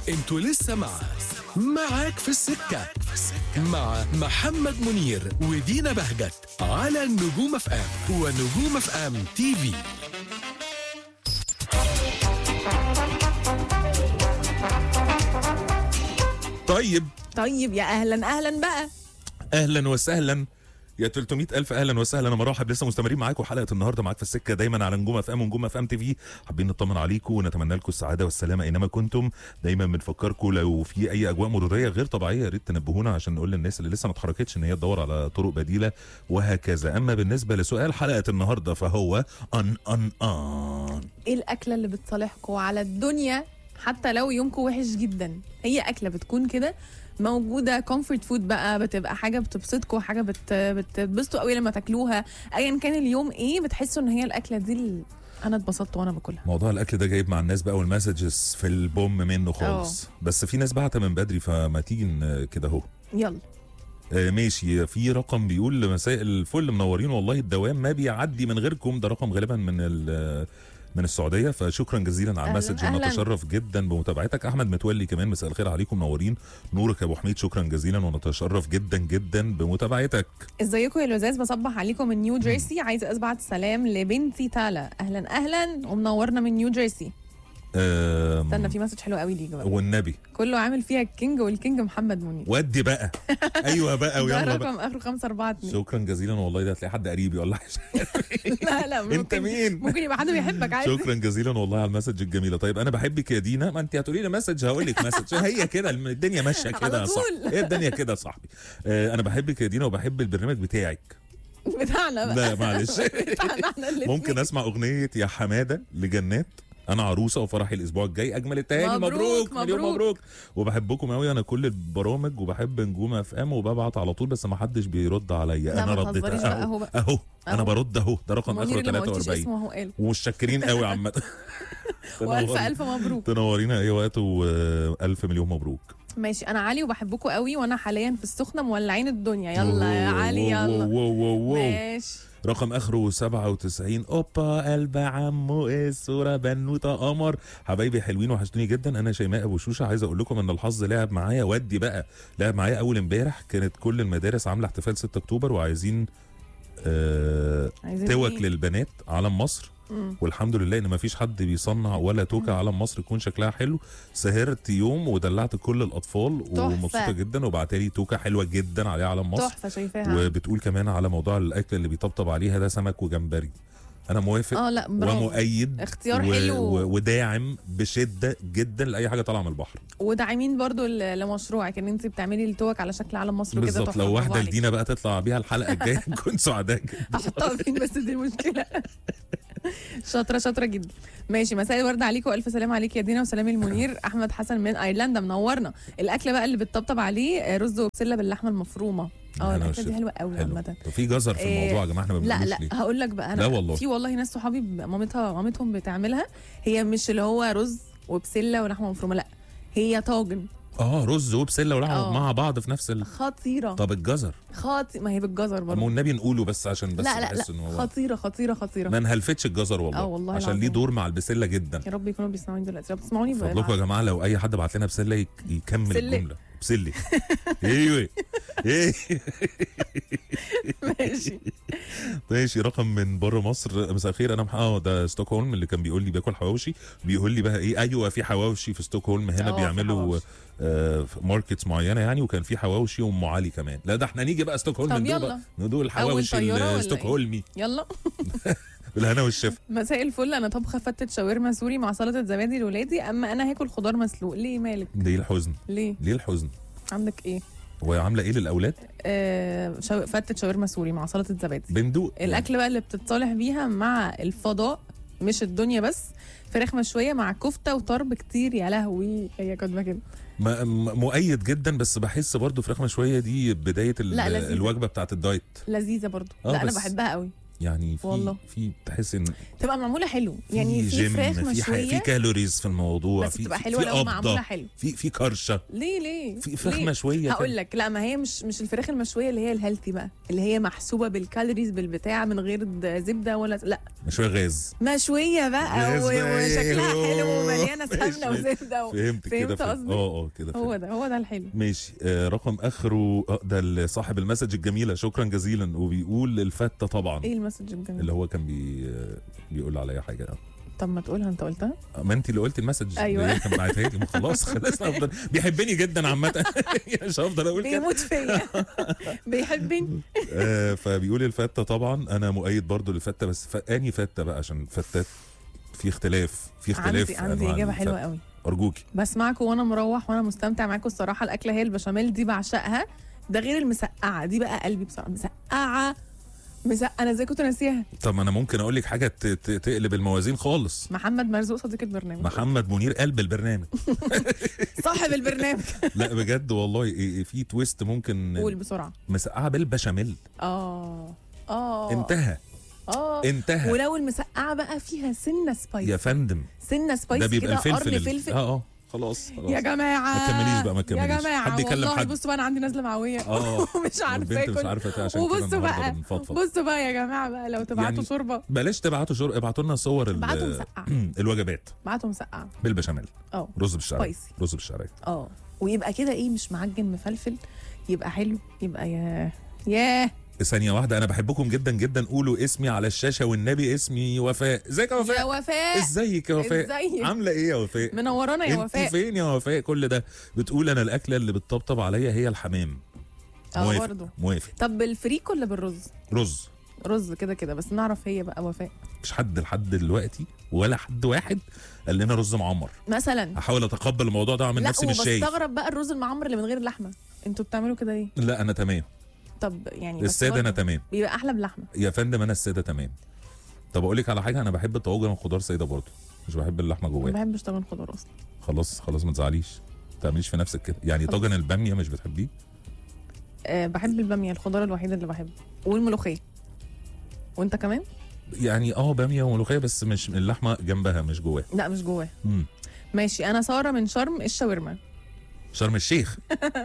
انتوا لسه مع معاك في السكة مع محمد منير ودينا بهجت على النجوم اف ام ونجوم اف ام تي في طيب طيب يا اهلا اهلا بقى اهلا وسهلا يا 300 الف اهلا وسهلا انا مرحب لسه مستمرين معاكم حلقه النهارده معاك في السكه دايما على نجوم اف ام ونجوم اف ام تي في حابين نطمن عليكم ونتمنى لكم السعاده والسلامه اينما كنتم دايما بنفكركم لو في اي اجواء مروريه غير طبيعيه يا ريت تنبهونا عشان نقول للناس اللي لسه ما اتحركتش ان هي تدور على طرق بديله وهكذا اما بالنسبه لسؤال حلقه النهارده فهو ان ان ان ايه الاكله اللي بتصالحكم على الدنيا حتى لو يومكم وحش جدا هي اكله بتكون كده موجوده كومفورت فود بقى بتبقى حاجه بتبسطكم حاجه بت... بتبسطوا قوي لما تاكلوها ايا كان اليوم ايه بتحسوا ان هي الاكله دي ال... انا اتبسطت وانا باكلها موضوع الاكل ده جايب مع الناس بقى والمسجز في البوم منه خالص بس في ناس بعتها من بدري فما تيجي ن- كده اهو يلا آه، ماشي في رقم بيقول مساء الفل منورين والله الدوام ما بيعدي من غيركم ده رقم غالبا من ال- من السعوديه فشكرا جزيلا على أهلاً، المسج أهلاً. ونتشرف جدا بمتابعتك احمد متولي كمان مساء الخير عليكم منورين نورك يا ابو حميد شكرا جزيلا ونتشرف جدا جدا بمتابعتك ازيكم يا لزاز بصبح عليكم من نيو جيرسي عايزه ابعت سلام لبنتي تالا اهلا اهلا ومنورنا من نيو جيرسي آم، استنى في مسج حلو قوي ليك بقى والنبي كله عامل فيها الكينج والكينج محمد منير ودي بقى ايوه بقى ده ويلا بقى رقم اخره 542 شكرا جزيلا والله ده هتلاقي حد قريبي ولا حاجه لا لا انت ممكن مين ممكن يبقى حد بيحبك عادي شكرا جزيلا والله على المسج الجميله طيب انا بحبك يا دينا ما انت هتقولي لي مسج هقول لك مسج هي كده الدنيا ماشيه كده على يا صاحبي طول. هي الدنيا كده يا صاحبي آه انا بحبك يا دينا وبحب البرنامج بتاعك بتاعنا بقى لا معلش بتاعنا احنا الاتنين. ممكن اسمع اغنيه يا حماده لجنات انا عروسه وفرحي الاسبوع الجاي اجمل التهاني مبروك، مبروك مليون مبروك. مبروك وبحبكم قوي انا كل البرامج وبحب نجوم اف ام وببعت على طول بس ما حدش بيرد عليا لا، انا ما رديت تهزريش بقى، أهو اهو بقى. اهو انا أهو. برد اهو ده رقم منير اخره اللي ما قلتش 43 اسمه هو قال ومشكرين قوي عامه والف تنورينا. الف مبروك تنورينا اي وقت والف مليون مبروك ماشي انا علي وبحبكم قوي وانا حاليا في السخنه مولعين الدنيا يلا يا علي واو يلا واو واو واو. ماشي رقم اخره 97 اوبا قلب عمو إيه الصوره بنوته قمر حبايبي حلوين وحشتوني جدا انا شيماء ابو شوشه عايز اقول لكم ان الحظ لعب معايا ودي بقى لعب معايا اول امبارح كانت كل المدارس عامله احتفال 6 اكتوبر وعايزين آه عايزين توك إيه؟ للبنات علم مصر مم. والحمد لله ان مفيش حد بيصنع ولا توكه علم مصر يكون شكلها حلو سهرت يوم ودلعت كل الاطفال تحفة. ومبسوطه جدا وبعتلي توكه حلوه جدا عليها علم مصر تحفه شايفاها وبتقول كمان على موضوع الاكل اللي بيطبطب عليها ده سمك وجمبري انا موافق اه لا برافو ومؤيد اختيار و... حلو. و... وداعم بشده جدا لاي حاجه طالعه من البحر وداعمين برضو ل- لمشروعك ان انت بتعملي التوك على شكل علم مصر وكده بالظبط تحفة، لو برافو واحده عليك. لدينا بقى تطلع بيها الحلقه الجايه نكون سعداء جدا هحطها فين بس دي المشكله شاطره شاطره جدا ماشي مساء الورد عليكم والف سلام عليك يا دينا وسلام المنير احمد حسن من ايرلندا منورنا الاكله بقى اللي بتطبطب عليه آه، رز وبسله باللحمه المفرومه اه أنا الاكله والشيف. دي حلوه قوي حلو عامه طب في جزر في إيه، الموضوع يا جماعه احنا ما لا بنقولوش لا ليه هقول لك بقى انا لا والله. في والله ناس صحابي ب- مامتها مامتهم بتعملها هي مش اللي هو رز وبسله ولحمه مفرومه لا هي طاجن اه رز وبسله ولحمه آه. مع بعض في نفس ال... خطيره طب الجزر خاطي ما هي بالجزر ما برضه والنبي نقوله بس عشان بس لا لا بحس ان لا هو خطيره خطيره خطيره ما نهلفتش الجزر والله, آه والله عشان ليه العظيم. دور مع البسله جدا يا رب يكونوا بيسمعوني دلوقتي لو بتسمعوني بقى فضلكم يا جماعه لو اي حد بعت لنا بسله يك- يكمل بسلة. الجمله بسلي ايوه ايه ماشي ماشي رقم من بره مصر مساء الخير انا مح- اه ده ستوكهولم اللي كان بيقول لي بياكل حواوشي بيقول لي بقى ايه ايوه في حواوشي في ستوكهولم هنا آه، في بيعملوا حواوشي. آه ماركتس معينه يعني وكان في حواوشي وام علي كمان لا ده احنا نيجي بقى ستوكهولم طب ندوق يلا. بقى- ندوق الحواوشي طيارة ولا إيه؟ الستوكهولمي يلا بالهنا والشفا مساء الفل انا طبخه فتة شاورما سوري مع سلطه زبادي لولادي اما انا هاكل خضار مسلوق ليه مالك ليه الحزن ليه ليه الحزن عندك ايه وعامله ايه للاولاد آه شو... فتة شاورما سوري مع سلطه زبادي بندوق الاكل بقى اللي بتتصالح بيها مع الفضاء مش الدنيا بس فراخ مشويه مع كفته وطرب كتير يا لهوي هي كاتبه كده ما- م- مؤيد جدا بس بحس برضو فراخ مشويه دي بدايه ال- لا، لذيذة. الوجبه بتاعت الدايت لذيذه برضو آه، لا انا بس- بحبها قوي يعني في والله. في تحس ان تبقى معموله حلو يعني في في جيم فراخ في ح- مشويه في كالوريز في الموضوع بس في تبقى في- حلوه في لو معموله قبضة، حلو في في كرشه ليه ليه في فراخ ليه؟ مشويه هقول كده. لك لا ما هي مش مش الفراخ المشويه اللي هي الهيلثي بقى اللي هي محسوبه بالكالوريز بالبتاع من غير د- زبده ولا لا مشويه غاز مشويه بقى غاز و- بقى، وشكلها أيوه. حلو ومليانه ماشي، سمنه ماشي. وزبده و... فهمت كده فهمت فهمت. قصدي؟ اه اه كده هو فهمت. ده هو ده الحلو ماشي آه رقم اخره آه ده صاحب المسج الجميله شكرا جزيلا وبيقول الفته طبعا ايه المسج الجميل اللي هو كان بي آه، بيقول عليا حاجه طب ما تقولها انت قلتها ما انت اللي قلت المسج أيوة. اللي هي كان بعتها لي ما خلاص خلصنا أفضل. بيحبني جدا عامه مش هفضل اقول كده بيموت فيا بيحبني آه فبيقول الفته طبعا انا مؤيد برضو للفته بس ف- اني فته بقى عشان فتات في اختلاف في اختلاف عندي عندي أنواع اجابه حلوه الفتة. قوي ارجوكي بسمعكم وانا مروح وانا مستمتع معاكم الصراحه الاكله هي البشاميل دي بعشقها ده غير المسقعه دي بقى قلبي بصراحه مسقعه مسقعه انا ازاي كنت ناسيها طب انا ممكن اقول لك حاجه ت- ت- تقلب الموازين خالص محمد مرزوق صديق البرنامج محمد منير قلب البرنامج صاحب البرنامج لا بجد والله إيه- إيه في تويست ممكن قول بسرعه مسقعه بالبشاميل اه اه انتهى اه انتهى ولو المسقعه بقى فيها سنه يا سبايس فندم سنه سبايس ده بيبقى كده الفلفل قرن ال- فلفل اه اه خلاص خلاص يا جماعه ما تكمليش بقى، ما يا تكمليش. جماعه حد يكلم والله حد. بصوا بقى انا عندي نزله معويه اه ومش عارفه البنت مش اكل عارفه تاكل عشان كده وبصوا النهارده بقى بنفضفض بصوا بقى يا جماعه بقى لو تبعتوا يعني شوربه بلاش تبعتوا شر... ابعتوا لنا صور ال- ابعتوا مسقعه الوجبات بعتوا مسقعه بالبشاميل اه رز بالشعريه سبايسي. رز بالشعريه اه ويبقى كده ايه مش معجن مفلفل يبقى حلو يبقى يا ياه ثانيه واحده انا بحبكم جدا جدا قولوا اسمي على الشاشه والنبي اسمي وفاء ازيك يا يا وفاء وفاء ازيك يا وفاء ازيك عامله ايه يا وفاء منورانا يا انت وفاء فين يا وفاء كل ده بتقول انا الاكله اللي بتطبطب عليا هي الحمام اه موافق برضه موافق طب بالفريك ولا بالرز رز رز كده كده بس نعرف هي بقى وفاء مش حد لحد دلوقتي ولا حد واحد قال لنا رز معمر مثلا هحاول اتقبل الموضوع ده واعمل لا نفسي مش شايف وبستغرب بقى الرز المعمر اللي من غير اللحمه انتوا بتعملوا كده ليه لا انا تمام طب يعني بس الساده انا برضه تمام بيبقى احلى بلحمه يا فندم انا الساده تمام طب اقول لك على حاجه انا بحب الطواجن والخضار ساده برضه مش بحب اللحمه ما جواها بحبش طاجن خضار اصلا خلاص خلاص ما تزعليش ما تعمليش في نفسك كده يعني خلاص. طاجن الباميه مش بتحبيه أه بحب الباميه الخضار الوحيد اللي بحبه والملوخيه وانت كمان يعني اه باميه وملوخيه بس مش اللحمه جنبها مش جواها لا مش جواه مم. ماشي انا ساره من شرم الشاورما شرم الشيخ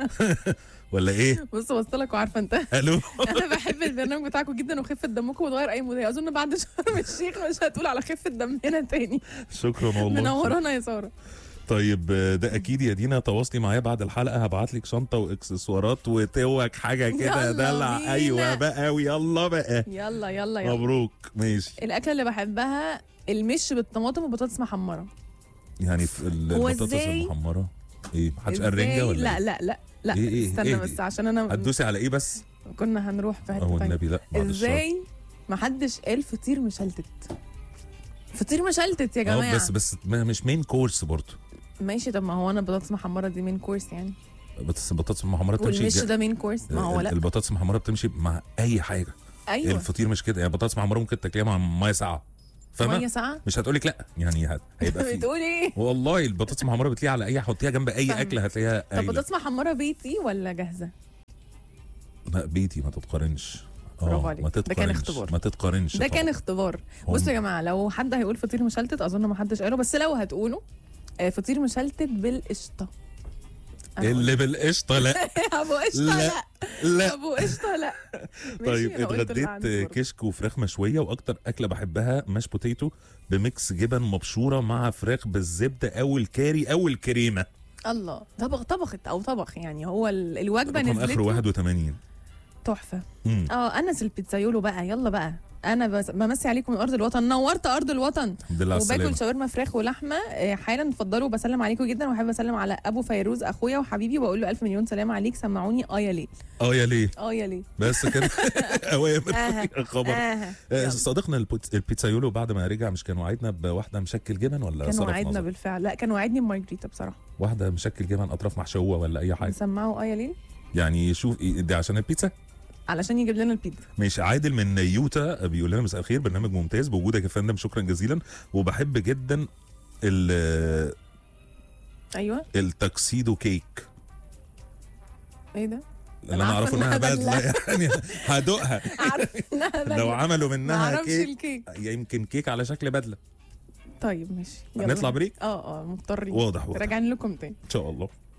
ولا ايه بص وصلك وعارفه انت الو انا بحب البرنامج بتاعكم جدا وخفه دمكم وتغير اي مذيع اظن بعد شرم الشيخ مش هتقول على خفه دمنا تاني شكرا والله منورانا يا ساره طيب آه، ده اكيد يا دينا تواصلي معايا بعد الحلقه هبعت لك شنطه واكسسوارات وتوك حاجه كده يلا دلع بينا. ايوه بقى ويلا بقى يلا يلا يلا مبروك ماشي الاكله اللي بحبها المش بالطماطم وبطاطس محمره يعني في ال- هو البطاطس إزاي؟ المحمره ايه محدش قال رنجه إزاي؟ ولا لا إيه؟ لا لا لا إيه إيه؟ استنى إيه بس دي؟ عشان انا هتدوسي على ايه بس كنا هنروح في حته اهو تانية النبي لا بعد الشر. ازاي محدش قال فطير مشلتت فطير مشلتت يا اه جماعه بس بس ما- مش مين كورس برضه ماشي طب ما هو انا بطاطس محمره دي مين كورس يعني بس البطاطس المحمره بتمشي والمش جا- ده مين كورس ما هو ال- لا البطاطس المحمره بتمشي مع اي حاجه ايوه الفطير مش كده يعني البطاطس المحمره ممكن تاكليها مع ميه ساقعه ميه فاهمه ساقعه مش هتقولك لا يعني هت- هيبقى فيه بتقول ايه والله البطاطس المحمره بتلاقيها على اي حطيها جنب اي فاهمة. اكل هتلاقيها طب قايلة. بطاطس محمره بيتي ولا جاهزه لا بيتي ما تتقارنش برافو اه عليك. ما ده تتقارنش كان اختبار. ما تتقارنش ده كان طبعاً. اختبار هم- بصوا يا جماعه لو حد هيقول فطير مشلتت اظن ما حدش قاله بس لو هتقولوا آه، فطير مشلتت بالقشطه أنا هقول. اللي بالقشطه لا ابو قشطه لا. لا لا ابو قشطه لا ماشي، طيب أنا قلت اللي عندي اتغديت برضه. كشك وفراخ مشويه واكتر اكله بحبها ماش بوتيتو بميكس جبن مبشوره مع فراخ بالزبده او الكاري او الكريمه الله طبخ طبخت او طبخ يعني هو ال- الوجبه رقم نزلت اخره 81 تحفه مم. اه انس البيتزايولو بقى يلا بقى انا بس بمسي عليكم من ارض الوطن نورت ارض الوطن الحمد لله على وباكل السلامه شاورما فراخ ولحمه آه، حالا اتفضلوا بسلم عليكم جدا واحب اسلم على ابو فيروز اخويا وحبيبي واقول له الف مليون سلام عليك سمعوني اه يا ليل اه يا ليه اه يا ليل بس كده اوامر آه. خبر آه. آه، يلا. صديقنا البوت- البيتزايولو بعد ما رجع مش كان وعدنا بواحده مشكل جبن ولا كان صرف وعدنا نظر؟ بالفعل لا كان وعدني بمارجريتا بصراحه واحده مشكل جبن اطراف محشوه ولا اي حاجه نسمعه اه يا ليل يعني شوف إيه- دي عشان البيتزا علشان يجيب لنا البيتزا ماشي عادل من يوتا بيقول لنا مساء الخير برنامج ممتاز بوجودك يا فندم شكرا جزيلا وبحب جدا ال- ايوه التكسيدو كيك ايه ده اللي انا اعرفه انها بدله يعني هدوقها عارفه انها بدلة. لو عملوا ما منها اعرفش كيك الكيك يمكن كيك على شكل بدله طيب ماشي يلا. هنطلع بريك اه اه مضطرين واضح واضح راجعين لكم تاني ان شاء الله